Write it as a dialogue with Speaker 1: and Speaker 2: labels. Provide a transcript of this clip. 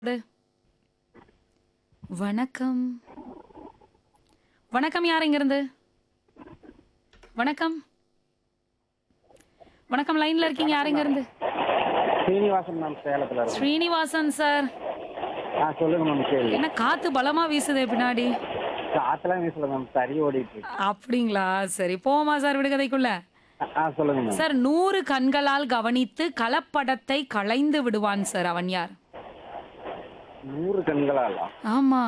Speaker 1: வணக்கம் வணக்கம் யார் இங்கிருந்து வணக்கம் வணக்கம் லைன்ல இருக்கீங்க யார் இங்கிருந்து
Speaker 2: சீனிவாசன் மேம் சேலத்துல இருக்கு
Speaker 1: ஸ்ரீனிவாசன் சார்
Speaker 2: ஆ சொல்லுங்க மேம் கேள்வி
Speaker 1: என்ன காத்து பலமா வீசுதே பின்னாடி
Speaker 2: காத்தெல்லாம் வீசல மேம் சரி ஓடிட்டு இருக்கு
Speaker 1: அப்படிங்களா சரி போமா சார் விடுகதைக்குள்ள
Speaker 2: ஆ, ஆ சொல்லுங்க மேம்
Speaker 1: சார் நூறு கண்களால் கவனித்து கலப்படத்தை களைந்து விடுவான் சார் அவன் யார்
Speaker 2: நூறு கண்களாலா
Speaker 1: ஆமா